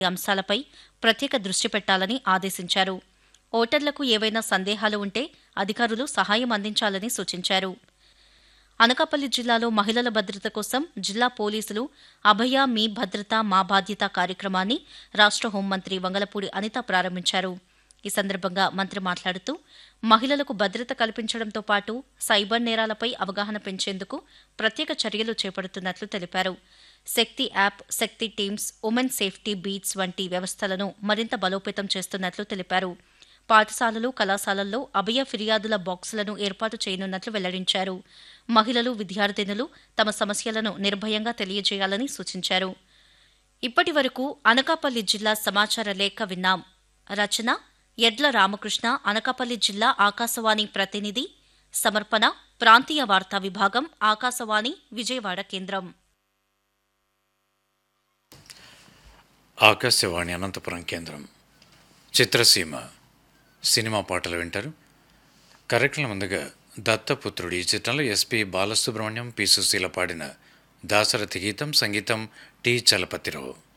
అంశాలపై ప్రత్యేక దృష్టి పెట్టాలని ఆదేశించారు ఓటర్లకు ఏవైనా సందేహాలు ఉంటే అధికారులు సహాయం అందించాలని సూచించారు అనకాపల్లి జిల్లాలో మహిళల భద్రత కోసం జిల్లా పోలీసులు అభయ మీ భద్రత మా బాధ్యత కార్యక్రమాన్ని రాష్ట్ర హోంమంత్రి వంగలపూడి అనిత ప్రారంభించారు ఈ సందర్భంగా మంత్రి మాట్లాడుతూ మహిళలకు భద్రత కల్పించడంతో పాటు సైబర్ నేరాలపై అవగాహన పెంచేందుకు ప్రత్యేక చర్యలు చేపడుతున్నట్లు తెలిపారు Shakti app Shakti teams women safety beats వంటి వ్యవస్థలను మరింత బలోపేతం చేస్తున్నట్లు తెలిపారు పాఠశాలలు కళాశాలల్లో అభయ ఫిర్యాదుల బాక్సులను ఏర్పాటు చేయనున్నట్లు వెల్లడించారు మహిళలు విద్యార్థినులు తమ సమస్యలను నిర్భయంగా తెలియజేయాలని సూచించారు ఇప్పటి వరకు అనకాపల్లి జిల్లా సమాచార లేఖ విన్నాం రచన ఎడ్ల రామకృష్ణ అనకాపల్లి జిల్లా ఆకాశవాణి ప్రతినిధి సమర్పణ ప్రాంతీయ వార్తా విభాగం ఆకాశవాణి విజయవాడ కేంద్రం ఆకాశవాణి అనంతపురం కేంద్రం చిత్రసీమ సినిమా పాటలు వింటారు కార్యక్రమం ముందుగా దత్తపుత్రుడు ఈ చిత్రంలో ఎస్పి బాలసుబ్రహ్మణ్యం పి సుశీల పాడిన దాశరథి గీతం సంగీతం టి చలపతిరావు